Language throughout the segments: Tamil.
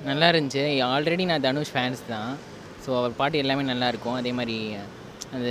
நல்லா இருந்துச்சு ஆல்ரெடி நான் தனுஷ் ஃபேன்ஸ் தான் ஸோ அவர் பாட்டு எல்லாமே நல்லா இருக்கும் அதே மாதிரி அந்த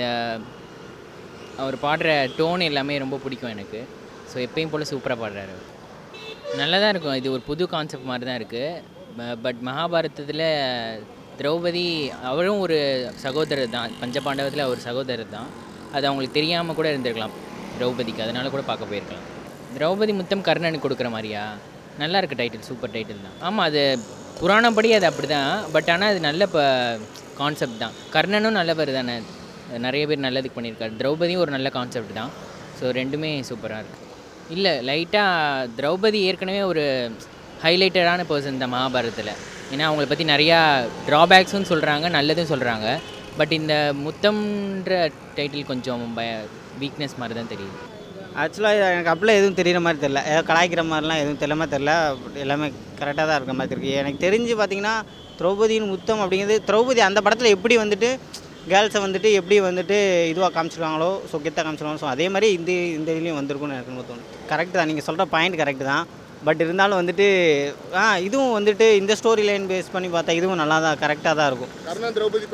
அவர் பாடுற டோன் எல்லாமே ரொம்ப பிடிக்கும் எனக்கு ஸோ எப்பயும் போல் சூப்பராக பாடுறாரு அவர். நல்லா தான் இருக்கும் இது ஒரு புது கான்செப்ட் மாதிரி தான் இருக்குது பட் மகாபாரதத்தில் திரௌபதி அவரும் ஒரு சகோதரர் தான் பஞ்சபாண்டவத்தில் அவர் சகோதரர் தான் அது அவங்களுக்கு தெரியாமல் கூட இருந்திருக்கலாம் திரௌபதிக்கு அதனால கூட பார்க்க போயிருக்கலாம் திரௌபதி முத்தம் கர்ணனுக்கு கொடுக்குற மாதிரியா நல்லா இருக்கு டைட்டில் சூப்பர் டைட்டில் தான் ஆமாம் அது புராணப்படி அது அப்படி தான் பட் ஆனால் அது நல்ல இப்போ கான்செப்ட் தான் கர்ணனும் நல்லவர் தானே நிறைய பேர் நல்லதுக்கு பண்ணியிருக்காரு திரௌபதியும் ஒரு நல்ல கான்செப்ட் தான் ஸோ ரெண்டுமே சூப்பராக இருக்குது இல்லை லைட்டாக திரௌபதி ஏற்கனவே ஒரு ஹைலைட்டடான பர்சன் தான் மகாபாரதத்தில் ஏன்னா அவங்கள பற்றி நிறையா ட்ராபேக்ஸும் சொல்கிறாங்க நல்லதும் சொல்கிறாங்க பட் இந்த முத்தம்ன்ற டைட்டில் கொஞ்சம் பய வீக்னஸ் மாதிரி தான் தெரியுது ஆக்சுவலாக எனக்கு அப்படிலாம் எதுவும் தெரியுற மாதிரி தெரில ஏதோ கலாய்க்கிற மாதிரிலாம் எதுவும் தெரியாம தெரில எல்லாமே கரெக்டாக தான் இருக்கிற மாதிரி இருக்குது எனக்கு தெரிஞ்சு பார்த்தீங்கன்னா திரௌபதியின் முத்தம் அப்படிங்கிறது திரௌபதி அந்த படத்தில் எப்படி வந்துட்டு கேர்ள்ஸை வந்துட்டு எப்படி வந்துட்டு இதுவாக காமிச்சிருக்காங்களோ ஸோ கெத்தாக காமிச்சிருக்காங்களோ ஸோ அதே மாதிரி இந்த இந்த இதுலேயும் வந்திருக்கும்னு எனக்கு ரொம்ப தோணுது கரெக்ட் தான் நீங்கள் சொல்கிற பாயிண்ட் கரெக்ட் தான் பட் இருந்தாலும் வந்துட்டு ஆ இதுவும் வந்துட்டு இந்த ஸ்டோரி லைன் பேஸ் பண்ணி பார்த்தா இதுவும் நல்லா தான் கரெக்டாக தான் இருக்கும் கர்ணன் திரௌபதி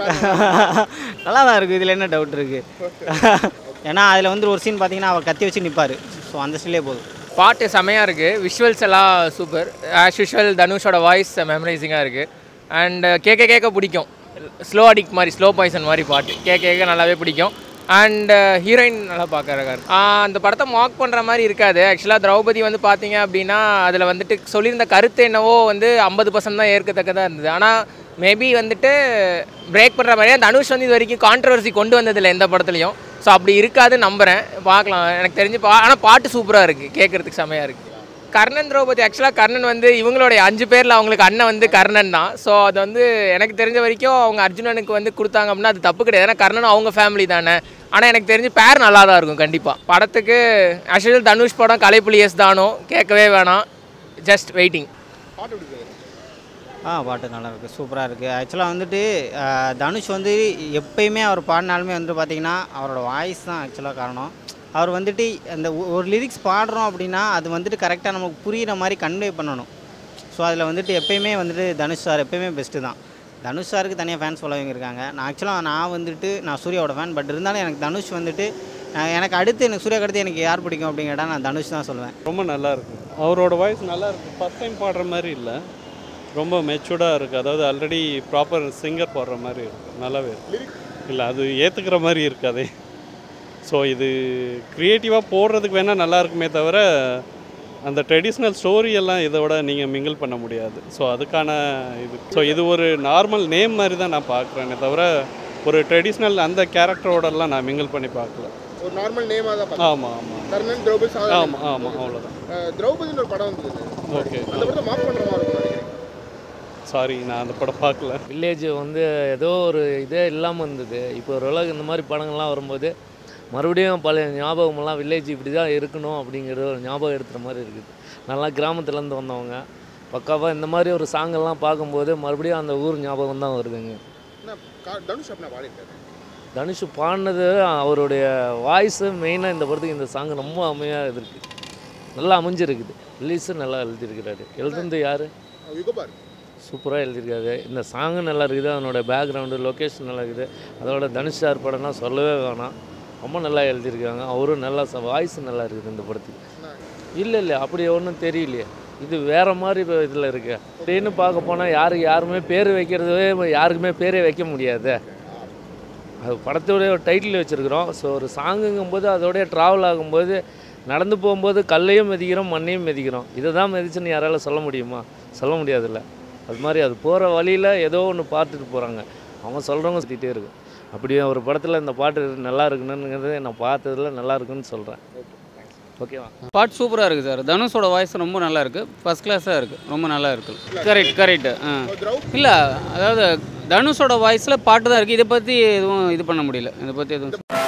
நல்லா தான் இருக்குது இதில் என்ன டவுட் இருக்குது ஏன்னா அதில் வந்து ஒரு சீன் பார்த்தீங்கன்னா அவர் கத்தி வச்சு நிற்பார் ஸோ அந்த ஸ்டிலே போதும் பாட்டு செமையாக இருக்குது விஷுவல்ஸ் எல்லாம் சூப்பர் ஆஸ் யூஷுவல் தனுஷோட வாய்ஸ் மெமரைசிங்காக இருக்குது அண்ட் கேட்க கேட்க பிடிக்கும் ஸ்லோ அடிக்ட் மாதிரி ஸ்லோ பாய்சன் மாதிரி பாட்டு கேட்க கேட்க நல்லாவே பிடிக்கும் அண்ட் ஹீரோயின் நல்லா பார்க்குறாரு அந்த படத்தை மார்க் பண்ணுற மாதிரி இருக்காது ஆக்சுவலாக திரௌபதி வந்து பார்த்தீங்க அப்படின்னா அதில் வந்துட்டு சொல்லியிருந்த கருத்து என்னவோ வந்து ஐம்பது பர்சன்ட் தான் ஏற்கத்தக்கதாக இருந்தது ஆனால் மேபி வந்துட்டு பிரேக் பண்ணுற மாதிரியே தனுஷ் வந்து இது வரைக்கும் கான்ட்ரவர்சி கொண்டு வந்ததில்லை எந்த படத்துலையும் ஸோ அப்படி இருக்காதுன்னு நம்புகிறேன் பார்க்கலாம் எனக்கு தெரிஞ்சு பா ஆனால் பாட்டு சூப்பராக இருக்குது கேட்குறதுக்கு செமையாக இருக்குது கர்ணன் திரௌபதி ஆக்சுவலாக கர்ணன் வந்து இவங்களுடைய அஞ்சு பேரில் அவங்களுக்கு அண்ணன் வந்து கர்ணன் தான் ஸோ அது வந்து எனக்கு தெரிஞ்ச வரைக்கும் அவங்க அர்ஜுனனுக்கு வந்து கொடுத்தாங்க அப்படின்னா அது தப்பு கிடையாது ஏன்னா கர்ணன் அவங்க ஃபேமிலி தானே ஆனால் எனக்கு தெரிஞ்சு பேர் நல்லா தான் இருக்கும் கண்டிப்பாக படத்துக்கு ஆக்சுவலி தனுஷ் படம் கலைப்புலி எஸ் தானோ கேட்கவே வேணாம் ஜஸ்ட் வெயிட்டிங் பாட்டு எப்படி இருக்கு? ஆ பாட்டு நல்லா இருக்குது சூப்பராக இருக்குது ஆக்சுவலாக வந்துட்டு ஆ, தனுஷ் வந்து எப்பயுமே அவர் பாடினாலுமே வந்து பார்த்திங்கன்னா அவரோட வாய்ஸ் தான் ஆக்சுவலாக காரணம் அவர் வந்துட்டு அந்த ஒ- ஒரு லிரிக்ஸ் பாடுறோம் அப்படின்னா அது வந்துட்டு கரெக்டாக நமக்கு புரிகிற மாதிரி கன்வே பண்ணணும் ஸோ அதில் வந்துட்டு எப்பயுமே வந்துட்டு தனுஷ் சார் எப்பயுமே பெஸ்ட்டு தான் தனுஷ் சாருக்கு தனியாக ஃபேன்ஸ் ஃபாலோவிங் இருக்காங்க நான் ஆக்சுவலாக நான் வந்துட்டு நான் சூர்யாவோட ஃபேன் பட் இருந்தாலும் எனக்கு தனுஷ் வந்துட்டு நான் எனக்கு அடுத்து எனக்கு சூர்யா அடுத்து எனக்கு யார் பிடிக்கும் அப்படின்னு கேட்டால் நான் தனுஷ் தான் சொல்லுவேன் ரொம்ப நல்லா இருக்கு அவரோட வாய்ஸ் நல்லா இருக்கு ஃபர்ஸ்ட் டைம் பாடுற மாதிரி இல்லை ரொம்ப மெச்சூர்டாக இருக்குது அதாவது ஆல்ரெடி ப்ராப்பர் சிங்கர் பாடுற மாதிரி இருக்கு நல்லாவே இருக்கு இல்லை அது ஏற்றுக்கிற மாதிரி இருக்காதே ஸோ இது க்ரியேட்டிவாக போடுறதுக்கு வேணால் நல்லா இருக்குமே தவிர அந்த ட்ரெடிஷ்னல் ஸ்டோரி எல்லாம் இதை விட நீங்கள் மிங்கிள் பண்ண முடியாது ஸோ அதுக்கான இது ஸோ இது ஒரு நார்மல் நேம் மாதிரி தான் நான் பார்க்குறேனே தவிர ஒரு ட்ரெடிஷ்னல் அந்த கேரக்டரோடலாம் நான் மிங்கிள் பண்ணி பார்க்கல ஒரு நார்மல் நேமாக தான் பார்த்தேன் ஆமாம் ஆமாம் கர்ணன் திரௌபதி சாதாரண ஆமாம் ஆமாம் அவ்வளோதான் அஹ், திரௌபதின்னு ஒரு படம் வந்தது ஓகே அந்த படத்தை மார்க் பண்ணுற மாதிரி இருக்கும் நினைக்கிறேன் சாரி நான் அந்த படம் பார்க்கல வில்லேஜ் வந்து ஏதோ ஒரு இதே இல்லாமல் இருந்தது இப்போ ஓரளவுக்கு இந்த மாதிரி படங்கள்லாம் வரும்போது மறுபடியும் பழைய ஞாபகமெல்லாம் வில்லேஜ் இப்படி தான் இருக்கணும் அப்படிங்கிற ஒரு ஞாபகம் எடுத்துகிற மாதிரி இருக்குது நல்லா கிராமத்துலேருந்து வந்தவங்க பக்காவாக இந்த மாதிரி ஒரு சாங்கெல்லாம் பார்க்கும்போது மறுபடியும் அந்த ஊர் ஞாபகம் தான் வருதுங்க என்ன கா- தனுஷ் அப்படின்னா பாடிட்டாரு தனுஷ் பாடினது அவருடைய வாய்ஸு மெயினாக இந்த படத்துக்கு இந்த சாங் ரொம்ப அமையாக இருக்குது நல்லா அமைஞ்சிருக்குது ரிலீஸும் நல்லா எழுதியிருக்கிறாரு எழுதுனது யார் யுகபார் சூப்பராக எழுதியிருக்காரு இந்த சாங்கும் நல்லா இருக்குது அதனோட பேக்ரவுண்டு லொக்கேஷன் நல்லா இருக்குது அதோட தனுஷ் சார் படம்னா சொல்லவே வேணாம் ரொம்ப நல்லா எழுதியிருக்காங்க அவரும் நல்லா வாய்ஸ் நல்லா இருக்குது இந்த படத்துக்கு இல்லை இல்லை அப்படி ஒன்றும் தெரியலையே இது வேறு மாதிரி இதில் இருக்கு அப்படின்னு பார்க்க போனால் யாருக்கு யாருமே பேர் வைக்கிறதே யாருக்குமே பேரே வைக்க முடியாது அது படத்தோடைய ஒரு டைட்டில் வச்சுருக்குறோம் ஸோ ஒரு சாங்குங்கும்போது அதோடய ட்ராவல் ஆகும்போது நடந்து போகும்போது கல்லையும் மிதிக்கிறோம் மண்ணையும் மிதிக்கிறோம் இதை தான் மிதிச்சுன்னு யாரால சொல்ல முடியுமா சொல்ல முடியாதுல்ல அது மாதிரி அது போகிற வழியில் ஏதோ ஒன்று பார்த்துட்டு போகிறாங்க அவங்க சொல்கிறவங்க சுற்றிட்டே இருக்கும் அப்படியே ஒரு படத்தில் இந்த பாட்டு நல்லா இருக்கணுங்கிறது நான் பார்த்ததுல நல்லா இருக்குன்னு சொல்கிறேன் ஓகேவா பாட்டு சூப்பராக இருக்குது சார் தனுஷோட வாய்ஸ் ரொம்ப நல்லா இருக்குது ஃபஸ்ட் கிளாஸாக இருக்குது ரொம்ப நல்லா இருக்குது கரெக்ட் கரெக்டு ஆ திரௌபதி இல்லை அதாவது தனுஷோட வாய்ஸில் பாட்டு தான் இருக்குது இதை பற்றி எதுவும் இது பண்ண முடியல இதை பற்றி எதுவும்